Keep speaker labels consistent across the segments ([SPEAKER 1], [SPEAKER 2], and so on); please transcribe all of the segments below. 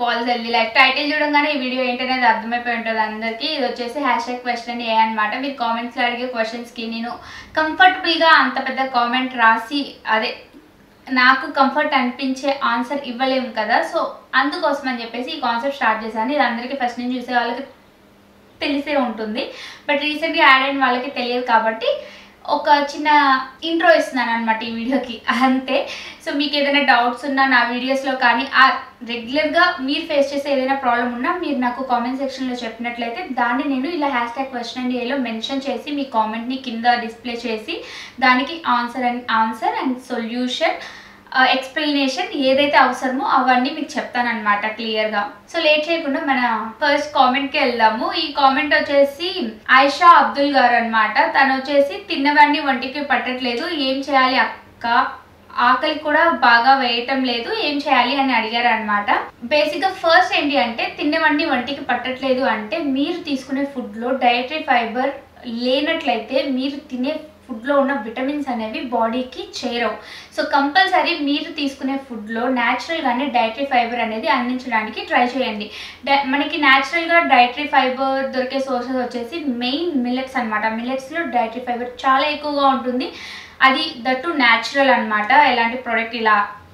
[SPEAKER 1] balls healthy life title చూడంగానే ఈ video ఏంటనేది అర్థమైపోయి ఉంటుంది అందరికీ ఇది వచ్చేసి హ్యాష్ ట్యాగ్ క్వశ్చన్ ఏ అనమాట మీరు కామెంట్స్లో అడిగే క్వశ్చన్స్కి నేను కంఫర్టబుల్గా అంత పెద్ద కామెంట్ రాసి అదే నాకు కంఫర్ట్ అనిపించే ఆన్సర్ ఇవ్వలేము కదా సో అందుకోసం అని చెప్పేసి ఈ కాన్సెప్ట్ స్టార్ట్ చేశాను ఇది అందరికీ ఫస్ట్ నుంచి చూసే వాళ్ళకి తెలిసే ఉంటుంది బట్ రీసెంట్గా యాడ్ అయిన వాళ్ళకి తెలియదు కాబట్టి ఒక చిన్న ఇంట్రో ఇస్తున్నాను అనమాట ఈ వీడియోకి అంతే సో మీకు ఏదైనా డౌట్స్ ఉన్నా నా వీడియోస్లో కానీ ఆ రెగ్యులర్గా మీరు ఫేస్ చేసే ఏదైనా ప్రాబ్లం ఉన్నా మీరు నాకు కామెంట్ సెక్షన్లో చెప్పినట్లయితే దాన్ని నేను ఇలా హ్యాష్ ట్యాగ్ క్వశ్చన్ అండ్ ఏలో మెన్షన్ చేసి మీ కామెంట్ని కింద డిస్ప్లే చేసి దానికి answer and answer and solution explanation ఏదైతే అవసరమో అవన్నీ మీకు చెప్తానమాట క్లియర్గా సో లేట్ చేయకుండా మన ఫస్ట్ కామెంట్కి వెళ్దాము ఈ కామెంట్ వచ్చేసి ఆయిషా అబ్దుల్ గారు అనమాట తను వచ్చేసి తిన్నవన్నీ వంటికి పట్టట్లేదు ఏం చేయాలి అక్క ఆకలి కూడా బాగా వేయటం లేదు ఏం చేయాలి అని అడిగారు అనమాట బేసిక్గా ఫస్ట్ ఏంటి అంటే తిన్నవన్నీ వంటికి పట్టట్లేదు అంటే మీరు తీసుకునే ఫుడ్లో డైటరీ ఫైబర్ లేనట్లయితే మీరు తినే ఫుడ్లో ఉన్న విటమిన్స్ అనేవి బాడీకి చేరవు సో కంపల్సరీ మీరు తీసుకునే ఫుడ్లో న్యాచురల్గానే డైటరీ ఫైబర్ అనేది అందించడానికి ట్రై చేయండి డై- మనకి న్యాచురల్గా డైటరీ ఫైబర్ దొరికే సోర్సెస్ వచ్చేసి మెయిన్ మిల్లెట్స్ అనమాట మిల్లెట్స్లో డైటరీ ఫైబర్ చాలా ఎక్కువగా ఉంటుంది అది దట్టు న్యాచురల్ అన్నమాట ఎలాంటి ప్రోడక్ట్ ఇలా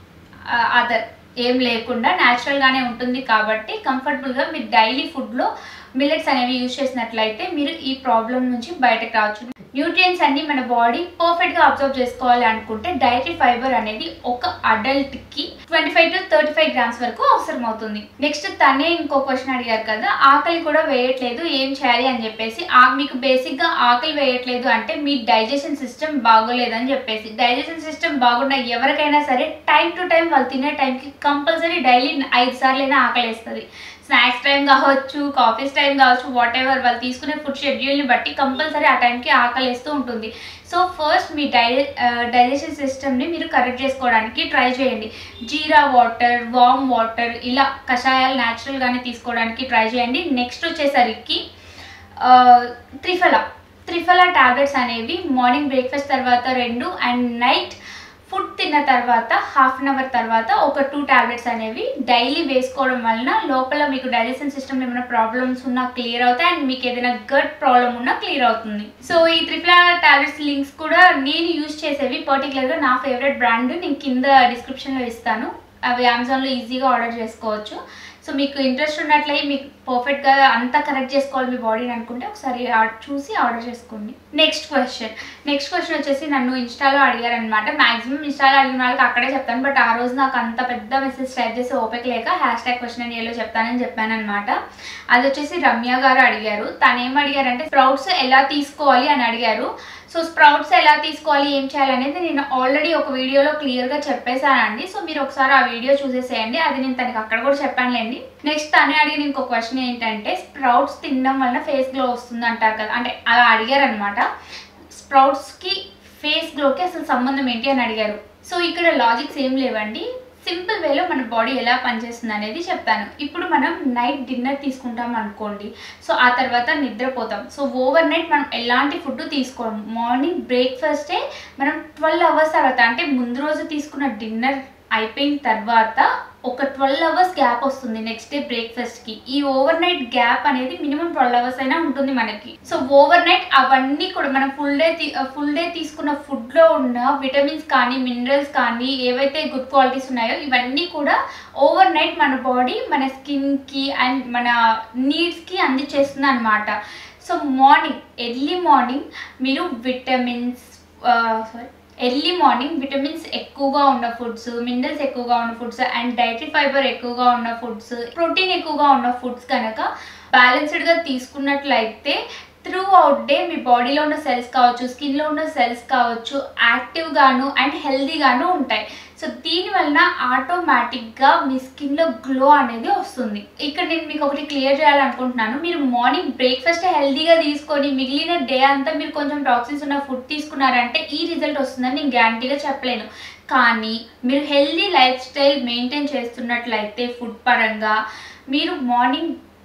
[SPEAKER 1] అదర్ ఏం లేకుండా న్యాచురల్గానే ఉంటుంది కాబట్టి కంఫర్టబుల్గా మీరు డైలీ ఫుడ్లో మిల్లెట్స్ అనేవి యూజ్ చేసినట్లయితే మీరు ఈ ప్రాబ్లం నుంచి బయటకు రావచ్చు న్యూట్రియంట్స్ అన్ని మన బాడీ పర్ఫెక్ట్గా అబ్జర్వ్ చేసుకోవాలి అనుకుంటే డైటరీ ఫైబర్ అనేది ఒక అడల్ట్కి twenty five to thirty five grams వరకు అవసరం అవుతుంది నెక్స్ట్ తనే ఇంకో క్వశ్చన్ అడిగారు కదా ఆకలి కూడా వేయట్లేదు ఏం చేయాలి అని చెప్పేసి ఆ మీకు బేసిక్గా ఆకలి వేయట్లేదు అంటే మీ డైజెషన్ సిస్టమ్ బాగోలేదని చెప్పేసి డైజెషన్ సిస్టమ్ బాగున్న ఎవరికైనా సరే టైం టు టైం వాళ్ళు తినే టైంకి కంపల్సరీ డైలీ ఐదు సార్లైనా ఆకలి వేస్తుంది స్నాక్స్ టైం కావచ్చు కాఫీస్ టైం కావచ్చు వాట్ ఎవర్ వాళ్ళు తీసుకునే ఫుడ్ షెడ్యూల్ని బట్టి కంపల్సరీ ఆ టైంకి ఆకలిస్తూ ఉంటుంది సో ఫస్ట్ మీ డైజె డైజెషన్ సిస్టమ్ని మీరు కరెక్ట్ చేసుకోవడానికి ట్రై చేయండి జీరా వాటర్ వామ్ వాటర్ ఇలా కషాయాలు న్యాచురల్గానే తీసుకోవడానికి ట్రై చేయండి నెక్స్ట్ వచ్చేసరికి ఆ, త్రిఫల త్రిఫల టాబ్లెట్స్ అనేవి మార్నింగ్ బ్రేక్ఫాస్ట్ తర్వాత రెండు అండ్ నైట్ ఫుడ్ తిన్న తర్వాత హాఫ్ అన్ అవర్ తర్వాత ఒక టూ టాబ్లెట్స్ అనేవి డైలీ వేసుకోవడం వలన లోపల మీకు డైజెషన్ సిస్టమ్ ఏమైనా ప్రాబ్లమ్స్ ఉన్నా క్లియర్ అవుతాయి అండ్ మీకు ఏదైనా గట్ ప్రాబ్లం ఉన్నా క్లియర్ అవుతుంది సో ఈ త్రిఫ్లా టాబ్లెట్స్ లింక్స్ కూడా నేను యూజ్ చేసేవి పర్టికులర్గా నా ఫేవరెట్ బ్రాండ్ నేను కింద డిస్క్రిప్షన్లో ఇస్తాను అవి అమెజాన్లో ఈజీగా ఆర్డర్ చేసుకోవచ్చు సో మీకు ఇంట్రెస్ట్ ఉన్నట్లయి మీకు పర్ఫెక్ట్గా అంతా కరెక్ట్ చేసుకోవాలి మీ బాడీని అనుకుంటే ఒకసారి ఆ- చూసి ఆర్డర్ చేసుకోండి నెక్స్ట్ క్వశ్చన్ నెక్స్ట్ క్వశ్చన్ వచ్చేసి నన్ను ఇన్స్టాలో అడిగారనమాట మాక్సిమం ఇన్స్టాలో అడిగిన వాళ్ళకి అక్కడే చెప్తాను బట్ ఆ రోజు నాకు అంత పెద్ద మెసేజ్ టైప్ చేసి ఓపిక లేక హ్యాష్ ట్యాగ్ క్వశ్చన్ అని ఏలో చెప్తానని చెప్పాను అనమాట అది వచ్చేసి రమ్య గారు అడిగారు తను ఏం అడిగారంటే స్ప్రౌట్స్ ఎలా తీసుకోవాలి అని అడిగారు సో స్ప్రౌట్స్ ఎలా తీసుకోవాలి ఏం చేయాలి అనేది నేను ఆల్రెడీ ఒక వీడియోలో క్లియర్గా చెప్పేశానండి సో మీరు ఒకసారి ఆ వీడియో చూసేసేయండి అది నేను తనకి అక్కడ కూడా చెప్పానులేండి నెక్స్ట్ తనే అడిగిన ఇంకో క్వశ్చన్ ఏంటంటే స్ప్రౌట్స్ తినడం వలన ఫేస్ గ్లో వస్తుంది అంటారు కదా అంటే అలా అడిగారు అనమాట స్ప్రౌట్స్కి ఫేస్ గ్లోకి అసలు సంబంధం ఏంటి అని అడిగారు సో ఇక్కడ లాజిక్స్ ఏం లేవండి సింపుల్ వేలో మన బాడీ ఎలా పనిచేస్తుంది అనేది చెప్తాను ఇప్పుడు మనం నైట్ డిన్నర్ తీసుకుంటాం అనుకోండి సో ఆ తర్వాత నిద్రపోతాం సో ఓవర్ నైట్ మనం ఎలాంటి ఫుడ్ తీసుకోము మార్నింగ్ బ్రేక్ఫాస్టే మనం ట్వెల్వ్ అవర్స్ తర్వాత అంటే ముందు రోజు తీసుకున్న డిన్నర్ అయిపోయిన తర్వాత ఒక ట్వెల్వ్ అవర్స్ గ్యాప్ వస్తుంది నెక్స్ట్ డే బ్రేక్ఫాస్ట్కి ఈ ఓవర్ నైట్ గ్యాప్ అనేది మినిమం ట్వెల్వ్ అవర్స్ అయినా ఉంటుంది మనకి సో ఓవర్ నైట్ అవన్నీ కూడా మనం ఫుల్ డే ఫుల్ డే తీసుకున్న ఫుడ్లో ఉన్న విటమిన్స్ కానీ మినరల్స్ కానీ ఏవైతే గుడ్ క్వాలిటీస్ ఉన్నాయో ఇవన్నీ కూడా ఓవర్ నైట్ మన బాడీ మన స్కిన్కి అండ్ మన నీడ్స్కి అందించేస్తుంది అనమాట సో మార్నింగ్ ఎర్లీ మార్నింగ్ మీరు vitamins sorry early morning vitamins ఎక్కువగా ఉన్న ఫుడ్స్ మినరల్స్ ఎక్కువగా ఉన్న ఫుడ్స్ అండ్ డైటరీ ఫైబర్ ఎక్కువగా ఉన్న ఫుడ్స్ ప్రోటీన్ ఎక్కువగా ఉన్న ఫుడ్స్ కనుక బ్యాలెన్స్డ్గా తీసుకున్నట్లయితే త్రూ అవుట్ డే మీ బాడీలో ఉన్న సెల్స్ కావచ్చు స్కిన్లో ఉన్న సెల్స్ కావచ్చు యాక్టివ్గాను అండ్ హెల్దీగాను ఉంటాయి సో దీని వలన ఆటోమేటిక్గా మీ స్కిన్లో గ్లో అనేది వస్తుంది ఇక్కడ నేను మీకు ఒకటి క్లియర్ చేయాలనుకుంటున్నాను మీరు మార్నింగ్ బ్రేక్ఫాస్ట్ హెల్దీగా తీసుకొని మిగిలిన డే అంతా మీరు కొంచెం టాక్సిన్స్ ఉన్న ఫుడ్ తీసుకున్నారంటే ఈ రిజల్ట్ వస్తుందని నేను గ్యారంటీగా చెప్పలేను కానీ మీరు హెల్దీ లైఫ్ స్టైల్ మెయింటైన్ చేస్తున్నట్లయితే ఫుడ్ పరంగా మీరు మార్నింగ్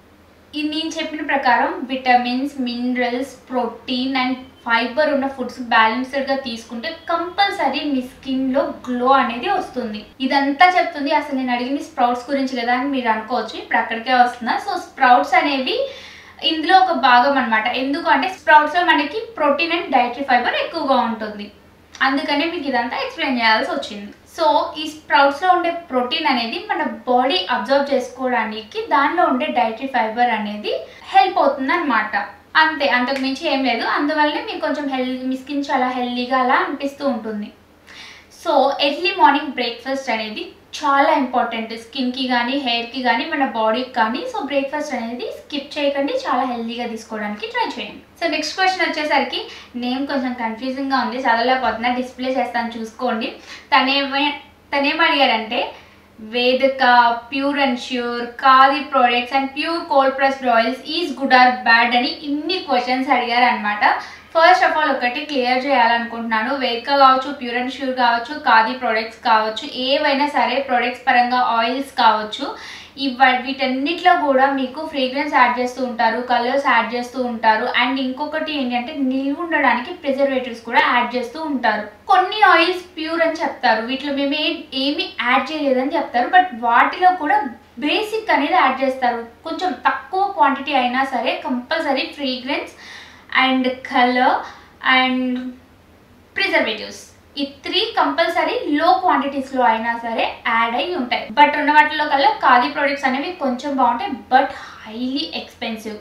[SPEAKER 1] ఈ నేను చెప్పిన ప్రకారం vitamins minerals protein and fibre ఉన్న ఫుడ్స్ బ్యాలెన్స్డ్గా తీసుకుంటే కంపల్సరీ మీ స్కిన్లో గ్లో అనేది వస్తుంది ఇదంతా చెప్తుంది అసలు నేను అడిగింది స్ప్రౌట్స్ గురించి కదా అని మీరు అనుకోవచ్చు ఇప్పుడు అక్కడికే వస్తున్నా సో స్ప్రౌట్స్ అనేవి ఇందులో ఒక భాగం అనమాట ఎందుకు అంటే స్ప్రౌట్స్లో మనకి ప్రోటీన్ అండ్ డైటరీ ఫైబర్ ఎక్కువగా ఉంటుంది అందుకనే మీకు ఇదంతా ఎక్స్ప్లెయిన్ చేయాల్సి వచ్చింది సో ఈ స్ప్రౌట్స్లో ఉండే ప్రోటీన్ అనేది మన బాడీ అబ్జర్వ్ చేసుకోవడానికి దానిలో ఉండే డైటరీ ఫైబర్ అనేది హెల్ప్ అవుతుంది అనమాట అంతే అంతకు మించి ఏం లేదు అందువల్లనే మీకు కొంచెం హెల్తీ మీ స్కిన్ చాలా హెల్తీగా అలా అనిపిస్తూ ఉంటుంది సో ఎర్లీ మార్నింగ్ బ్రేక్ఫాస్ట్ అనేది చాలా ఇంపార్టెంట్ స్కిన్కి కానీ హెయిర్కి కానీ మన బాడీకి కానీ సో బ్రేక్ఫాస్ట్ అనేది స్కిప్ చేయకండి చాలా హెల్తీగా తీసుకోవడానికి ట్రై చేయండి సో నెక్స్ట్ క్వశ్చన్ వచ్చేసరికి నేమ్ కొంచెం కన్ఫ్యూజింగ్గా ఉంది చదవలేకపోతున్నా డిస్ప్లే చేస్తాను చూసుకోండి తనేమే తనేం అడిగారంటే Vedika pure and sure Khadi products and pure cold pressed oils is good or bad అని ఇన్ని క్వశ్చన్స్ అడిగారు అనమాట ఫస్ట్ ఆఫ్ ఆల్ ఒకటి క్లియర్ చేయాలనుకుంటున్నాను వేదిక కావచ్చు ప్యూర్ అండ్ ష్యూర్ కావచ్చు ఖాదీ ప్రోడక్ట్స్ కావచ్చు ఏవైనా సరే ప్రోడక్ట్స్ పరంగా ఆయిల్స్ కావచ్చు ఇవ వీటన్నిటిలో కూడా మీకు ఫ్రేగ్రెన్స్ యాడ్ చేస్తూ ఉంటారు కలర్స్ యాడ్ చేస్తూ ఉంటారు అండ్ ఇంకొకటి ఏంటంటే నిల్వ ఉండడానికి ప్రిజర్వేటివ్స్ కూడా యాడ్ చేస్తూ ఉంటారు కొన్ని ఆయిల్స్ ప్యూర్ అని చెప్తారు వీటిలో మేము ఏ ఏమి యాడ్ చేయలేదని చెప్తారు బట్ వాటిలో కూడా బేసిక్ అనేది యాడ్ చేస్తారు కొంచెం తక్కువ క్వాంటిటీ అయినా సరే compulsory fragrance and colour and preservatives ఈ త్రీ కంపల్సరీ లో క్వాంటిటీస్లో అయినా సరే యాడ్ అయి ఉంటాయి బట్ ఉన్న వాటిలో కల్లా ఖాదీ ప్రొడక్ట్స్ అనేవి కొంచెం బాగుంటాయి బట్ హైలీ ఎక్స్పెన్సివ్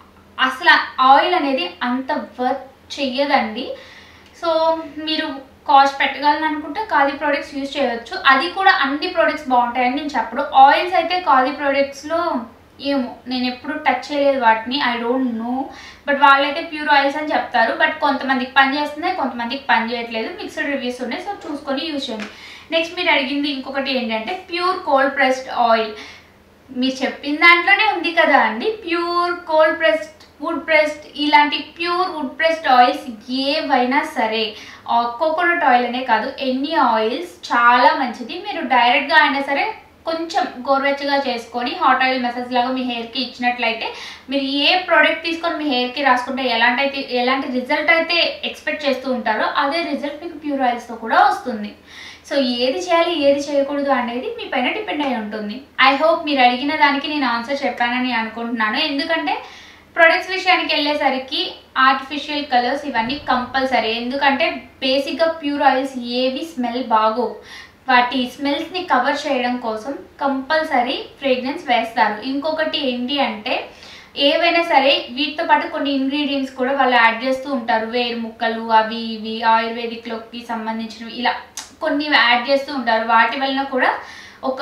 [SPEAKER 1] అసలు ఆయిల్ అనేది అంత వర్త్ చెయ్యదండి సో మీరు కాస్ట్ పెట్టగలను అనుకుంటే ఖాదీ ప్రోడక్ట్స్ యూజ్ చేయవచ్చు అది కూడా అన్ని ప్రోడక్ట్స్ బాగుంటాయని నేను చెప్పడు ఆయిల్స్ అయితే ఖాదీ ప్రోడక్ట్స్లో ఏమో నేను ఎప్పుడు టచ్ చేయలేదు వాటిని ఐ డోంట్ నో బట్ వాళ్ళైతే ప్యూర్ ఆయిల్స్ అని చెప్తారు బట్ కొంతమందికి పని చేస్తున్నాయి కొంతమందికి పని చేయట్లేదు మిక్స్డ్ రివ్యూస్ ఉన్నాయి సో చూసుకొని యూజ్ చేయండి నెక్స్ట్ మీరు అడిగింది ఇంకొకటి ఏంటంటే ప్యూర్ కోల్డ్ ప్రెస్డ్ ఆయిల్ మీరు చెప్పిన దాంట్లోనే ఉంది కదా అండి pure cold pressed wood pressed ఇలాంటి ప్యూర్ వుడ్ ప్రెస్డ్ ఆయిల్స్ ఏవైనా సరే కోకోనట్ ఆయిల్ అనే కాదు ఎన్ని ఆయిల్స్ చాలా మంచిది మీరు డైరెక్ట్గా అయినా సరే కొంచెం గోరువెచ్చగా చేసుకొని హాట్ ఆయిల్ మెసేజ్ లాగా మీ హెయిర్కి ఇచ్చినట్లయితే మీరు ఏ ప్రోడక్ట్ తీసుకొని మీ హెయిర్కి రాసుకుంటే ఎలాంటి అయితే ఎలాంటి రిజల్ట్ అయితే ఎక్స్పెక్ట్ చేస్తూ ఉంటారో అదే రిజల్ట్ మీకు ప్యూర్ ఆయిల్స్తో కూడా వస్తుంది సో ఏది చేయాలి ఏది చేయకూడదు అనేది మీ పైన డిపెండ్ అయి ఉంటుంది ఐ హోప్ మీరు అడిగిన దానికి నేను ఆన్సర్ చెప్పానని అనుకుంటున్నాను ఎందుకంటే ప్రొడక్ట్స్ విషయానికి వెళ్ళేసరికి ఆర్టిఫిషియల్ కలర్స్ ఇవన్నీ కంపల్సరీ ఎందుకంటే బేసిక్గా ప్యూర్ ఆయిల్స్ ఏవి స్మెల్ బాగోవు వాటి స్మెల్స్ని కవర్ చేయడం కోసం కంపల్సరీ ఫ్రేగ్రెన్స్ వేస్తారు ఇంకొకటి ఏంటి అంటే ఏవైనా సరే వీటితో పాటు కొన్ని ఇంగ్రీడియంట్స్ కూడా వాళ్ళు యాడ్ చేస్తూ ఉంటారు వేరు ముక్కలు అవి ఇవి ఆయుర్వేదిక్లోకి సంబంధించినవి ఇలా కొన్ని యాడ్ చేస్తూ ఉంటారు వాటి వలన కూడా ఒక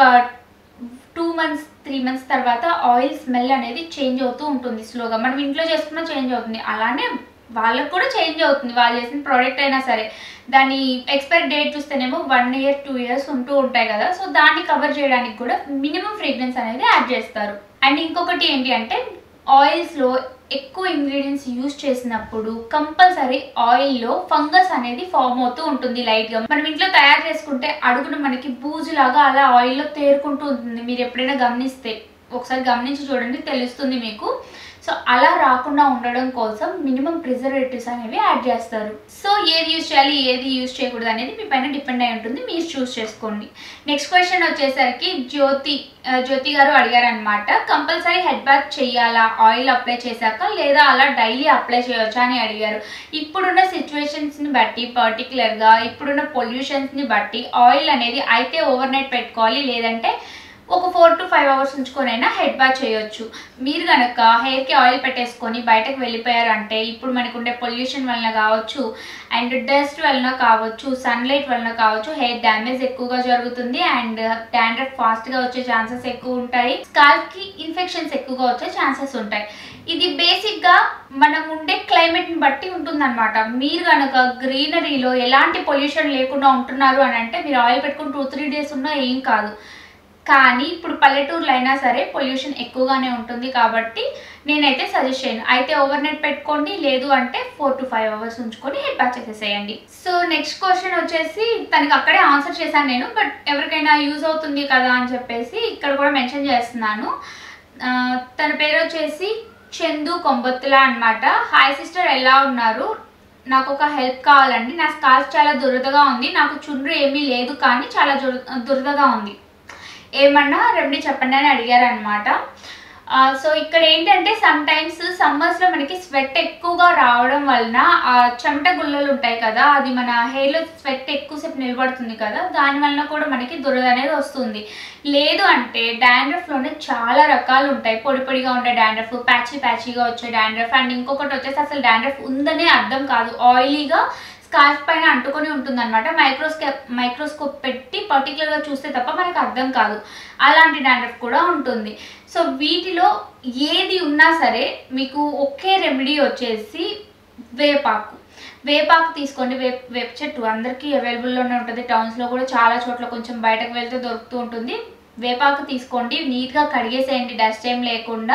[SPEAKER 1] టూ మంత్స్ త్రీ మంత్స్ తర్వాత ఆయిల్ స్మెల్ అనేది చేంజ్ అవుతూ ఉంటుంది స్లోగా మనం ఇంట్లో చేసుకున్న చేంజ్ అవుతుంది అలానే వాళ్ళకు కూడా చేంజ్ అవుతుంది వాళ్ళు చేసిన ప్రోడక్ట్ అయినా సరే దాని ఎక్స్పైరీ డేట్ చూస్తేనేమో వన్ ఇయర్ టూ ఇయర్స్ ఉంటూ ఉంటాయి కదా సో దాన్ని కవర్ చేయడానికి కూడా మినిమం ఫ్రేగ్రెన్స్ అనేది యాడ్ చేస్తారు అండ్ ఇంకొకటి ఏంటి అంటే ఆయిల్స్లో ఎక్కువ ఇంగ్రీడియంట్స్ యూజ్ చేసినప్పుడు కంపల్సరీ ఆయిల్లో ఫంగస్ అనేది ఫామ్ అవుతూ ఉంటుంది లైట్గా మనం ఇంట్లో తయారు చేసుకుంటే అడుగున మనకి బూజులాగా అలా ఆయిల్లో తేరుకుంటూ ఉంటుంది మీరు ఎప్పుడైనా గమనిస్తే ఒకసారి గమనించి చూడండి తెలుస్తుంది మీకు సో అలా రాకుండా ఉండడం కోసం మినిమం ప్రిజర్వేటివ్స్ అనేవి యాడ్ చేస్తారు సో ఏది యూజ్ చేయాలి ఏది యూజ్ చేయకూడదు అనేది మీ పైన డిపెండ్ అయి ఉంటుంది మీరు చూస్ చేసుకోండి నెక్స్ట్ క్వశ్చన్ వచ్చేసరికి జ్యోతి ఆ, జ్యోతి గారు అడిగారు అనమాట కంపల్సరీ హెడ్ బాత్ చేయాలా ఆయిల్ అప్లై చేశాక లేదా అలా డైలీ అప్లై చేయొచ్చా అని అడిగారు ఇప్పుడున్న సిచ్యువేషన్స్ని బట్టి పర్టికులర్గా ఇప్పుడున్న పొల్యూషన్స్ని బట్టి ఆయిల్ అనేది అయితే ఓవర్ నైట్ పెట్టుకోవాలి లేదంటే ఒక ఫోర్ టు ఫైవ్ అవర్స్ ఉంచుకొనైనా హెడ్ బాత్ చేయొచ్చు మీరు కనుక హెయిర్కి ఆయిల్ పెట్టేసుకొని బయటకు వెళ్ళిపోయారంటే ఇప్పుడు మనకు ఉండే పొల్యూషన్ వలన కావచ్చు అండ్ డస్ట్ వలన కావచ్చు సన్లైట్ వలన కావచ్చు హెయిర్ డ్యామేజ్ ఎక్కువగా జరుగుతుంది అండ్ డాండ్రఫ్ ఫాస్ట్గా వచ్చే ఛాన్సెస్ ఎక్కువ ఉంటాయి స్కాల్ప్కి ఇన్ఫెక్షన్స్ ఎక్కువగా వచ్చే ఛాన్సెస్ ఉంటాయి ఇది బేసిక్గా మనం ఉండే క్లైమేట్ని బట్టి ఉంటుందన్నమాట మీరు కనుక గ్రీనరీలో ఎలాంటి పొల్యూషన్ లేకుండా ఉంటున్నారు అని అంటే మీరు ఆయిల్ పెట్టుకుని టూ త్రీ డేస్ ఉన్నా ఏం కాదు కానీ ఇప్పుడు పల్లెటూర్లో అయినా సరే పొల్యూషన్ ఎక్కువగానే ఉంటుంది కాబట్టి నేనైతే సజెస్ట్ చేయను అయితే ఓవర్ నైట్ పెట్టుకోండి లేదు అంటే ఫోర్ టు ఫైవ్ అవర్స్ ఉంచుకొని హెడ్ బాత్ చేసేసేయండి సో నెక్స్ట్ క్వశ్చన్ వచ్చేసి తనకి అక్కడే ఆన్సర్ చేశాను నేను బట్ ఎవరికైనా యూజ్ అవుతుంది కదా అని చెప్పేసి ఇక్కడ కూడా మెన్షన్ చేస్తున్నాను ఆ, తన పేరు వచ్చేసి చందు కొంబొత్తుల అన్నమాట హాయ్ సిస్టర్ ఎలా ఉన్నారు నాకు ఒక హెల్ప్ కావాలండి నా స్కార్ఫ్ చాలా దురదగా ఉంది నాకు చుండ్రు ఏమీ లేదు కానీ చాలా దుర దురదగా ఉంది ఏమన్నా రెమెడీ చెప్పండి అని అడిగారు అనమాట సో ఇక్కడ ఏంటంటే సమ్ టైమ్స్ సమ్మర్స్లో మనకి స్వెట్ ఎక్కువగా రావడం వలన ఆ చెమట గుల్లలు ఉంటాయి కదా అది మన హెయిర్లో స్వెట్ ఎక్కువసేపు నిలబడుతుంది కదా దాని వలన కూడా మనకి దురద అనేది వస్తుంది లేదు అంటే డాండ్రఫ్లోనే చాలా రకాలు ఉంటాయి పొడి పొడిగా ఉండే డాండ్రఫ్ ప్యాచీ ప్యాచీగా వచ్చే డాండ్రఫ్ అండ్ ఇంకొకటి వచ్చేసి అసలు డాండ్రఫ్ ఉందనే అర్థం కాదు ఆయిలీగా స్కార్ఫ్ పైన అంటుకొని ఉంటుంది అనమాట మైక్రోస్కోప్ మైక్రోస్కోప్ పెట్టి పర్టికులర్గా చూస్తే తప్ప మనకు అర్థం కాదు అలాంటి డాండ్రఫ్ కూడా ఉంటుంది సో వీటిలో ఏది ఉన్నా సరే మీకు ఒకే రెమెడీ వచ్చేసి వేపాకు వేపాకు తీసుకోండి వేప్ వేప చెట్టు అందరికీ అవైలబుల్లోనే ఉంటుంది టౌన్స్లో కూడా చాలా చోట్ల కొంచెం బయటకు వెళ్తే దొరుకుతూ ఉంటుంది వేపాకు తీసుకోండి నీట్గా కడిగేసేయండి డస్ట్ ఏం లేకుండా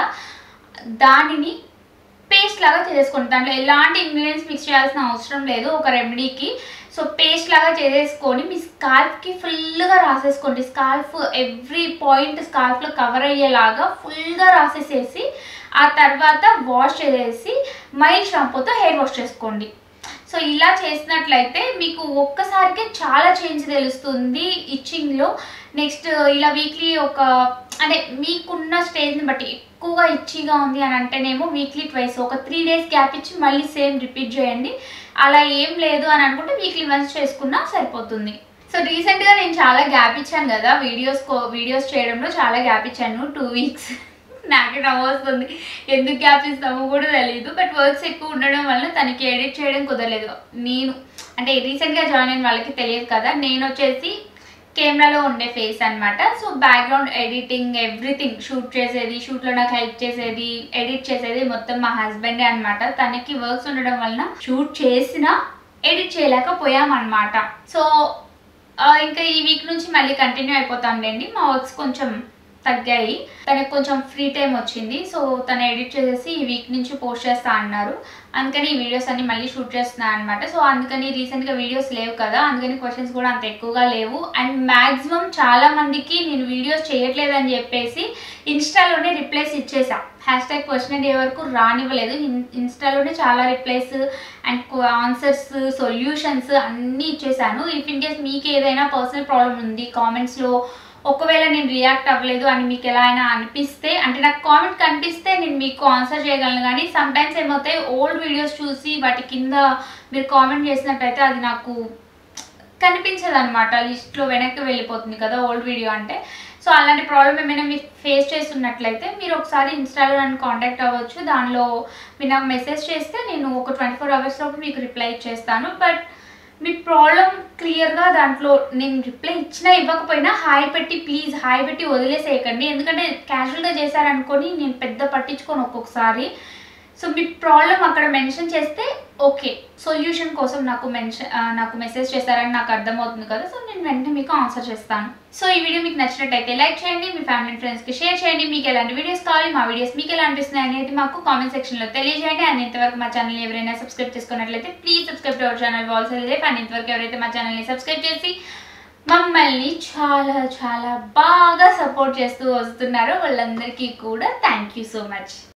[SPEAKER 1] దానిని పేస్ట్ లాగా చేసేసుకోండి దాంట్లో ఎలాంటి ఇంగ్రీడియంట్స్ మిక్స్ చేయాల్సిన అవసరం లేదు ఒక రెమెడీకి సో పేస్ట్ లాగా చేసేసుకొని మీ స్కాల్ఫ్కి ఫుల్గా రాసేసుకోండి స్కాల్ఫ్ ఎవ్రీ పాయింట్ స్కాల్ఫ్లో కవర్ అయ్యేలాగా ఫుల్గా రాసేసేసి ఆ తర్వాత వాష్ చేసేసి మైల్ షాంపూతో హెయిర్ వాష్ చేసుకోండి సో ఇలా చేసినట్లయితే మీకు ఒక్కసారికే చాలా చేంజ్ తెలుస్తుంది ఇచ్చింగ్లో నెక్స్ట్ ఇలా వీక్లీ ఒక అంటే మీకున్న స్టేజ్ని బట్టి ఎక్కువగా ఇచ్చిగా ఉంది అని అంటేనేమో వీక్లీ ట్వైస్ ఒక త్రీ డేస్ గ్యాప్ ఇచ్చి మళ్ళీ సేమ్ రిపీట్ చేయండి అలా ఏం లేదు అని అనుకుంటే వీక్లీ వన్స్ చేసుకున్నా సరిపోతుంది సో రీసెంట్గా నేను చాలా గ్యాప్ ఇచ్చాను కదా వీడియోస్ వీడియోస్ చేయడంలో చాలా గ్యాప్ ఇచ్చాను టూ వీక్స్ నాకే నవ్వు వస్తుంది ఎందుకు గ్యాప్ ఇస్తామో కూడా తెలియదు బట్ వర్క్స్ ఎక్కువ ఉండడం వల్ల తనకి ఎడిట్ చేయడం కుదరలేదు నేను అంటే రీసెంట్గా జాయిన్ అయిన వాళ్ళకి తెలియదు కదా నేను వచ్చేసి కెమెరాలో ఉండే ఫేస్ అనమాట so background editing everything shoot చేసేది షూట్లో నాకు హెల్ప్ చేసేది ఎడిట్ చేసేది మొత్తం మా హస్బెండే అనమాట తనకి వర్క్స్ ఉండడం వలన షూట్ చేసినా ఎడిట్ చేయలేకపోయామన్నమాట సో ఇంకా ఈ వీక్ నుంచి మళ్ళీ కంటిన్యూ అయిపోతాంలేండి మా వర్క్స్ కొంచెం తగ్గాయి తనకు కొంచెం ఫ్రీ టైం వచ్చింది సో తను ఎడిట్ చేసేసి ఈ వీక్ నుంచి పోస్ట్ చేస్తా అన్నారు అందుకని ఈ వీడియోస్ అన్ని మళ్ళీ షూట్ చేస్తున్నాను అనమాట సో అందుకని రీసెంట్గా వీడియోస్ లేవు కదా అందుకని క్వశ్చన్స్ కూడా అంత ఎక్కువగా లేవు అండ్ మ్యాక్సిమం చాలా మందికి నేను వీడియోస్ చేయట్లేదని చెప్పేసి ఇన్స్టాలోనే రిప్లైస్ ఇచ్చేసా హ్యాష్ ట్యాగ్ క్వశ్చన్ డే వరకు రానివ్వలేదు ఇన్- ఇన్స్టాలోనే చాలా రిప్లైస్ అండ్ ఆన్సర్స్ సొల్యూషన్స్ అన్నీ ఇచ్చేసాను ఇఫ్ ఇన్ కేస్ మీకు ఏదైనా పర్సనల్ ప్రాబ్లం ఉంది కామెంట్స్లో ఒకవేళ నేను రియాక్ట్ అవ్వలేదు అని మీకు ఎలా అయినా అనిపిస్తే అంటే నాకు కామెంట్ కనిపిస్తే నేను మీకు ఆన్సర్ చేయగలను కానీ సమ్ టైమ్స్ ఏమవుతాయి ఓల్డ్ వీడియోస్ చూసి వాటి కింద మీరు కామెంట్ చేసినట్టయితే అది నాకు కనిపించదు అనమాట లిస్ట్లో వెనక్కి వెళ్ళిపోతుంది కదా ఓల్డ్ వీడియో అంటే సో అలాంటి ప్రాబ్లం ఏమైనా మీరు ఫేస్ చేస్తున్నట్లయితే మీరు ఒకసారి ఇన్స్టాలో నన్ను కాంటాక్ట్ అవ్వచ్చు దానిలో మీరు నాకు మెసేజ్ చేస్తే నేను ఒక ట్వంటీ ఫోర్ అవర్స్ లోపు మీకు రిప్లై ఇచ్చేస్తాను బట్ మీ ప్రాబ్లం క్లియర్గా దాంట్లో నేను రిప్లై ఇచ్చినా ఇవ్వకపోయినా హాయ్ పెట్టి ప్లీజ్ హాయ్ పెట్టి వదిలేసేయకండి ఎందుకంటే క్యాజువల్గా చేశారనుకొని నేను పెద్ద పట్టించుకోను ఒక్కొక్కసారి సో మీ ప్రాబ్లం అక్కడ మెన్షన్ చేస్తే ఓకే సొల్యూషన్ కోసం నాకు మెన్షన్ నాకు మెసేజ్ చేశారని నాకు అర్థమవుతుంది కదా సో నేను వెంటనే మీకు ఆన్సర్ చేస్తాను సో ఈ వీడియో మీకు నచ్చినట్టయితే లైక్ చేయండి మీ ఫ్యామిలీ అండ్ ఫ్రెండ్స్కి షేర్ చేయండి మీకు ఎలాంటి వీడియోస్ కావాలి మా వీడియోస్ మీకు ఎలా అనిపిస్తున్నాయి అనేది మాకు కామెంట్ సెక్షన్లో తెలియజేయండి అండ్ ఇంతవరకు మా ఛానల్ ఎవరైనా సబ్స్క్రైబ్ చేసుకున్నట్లయితే please subscribe to our channel walls life and ఇంతవరకు ఎవరైతే మా ఛానల్ని సబ్స్క్రైబ్ చేసి మమ్మల్ని చాలా చాలా బాగా సపోర్ట్ చేస్తూ వస్తున్నారో వాళ్ళందరికీ కూడా థ్యాంక్ యూ సో మచ్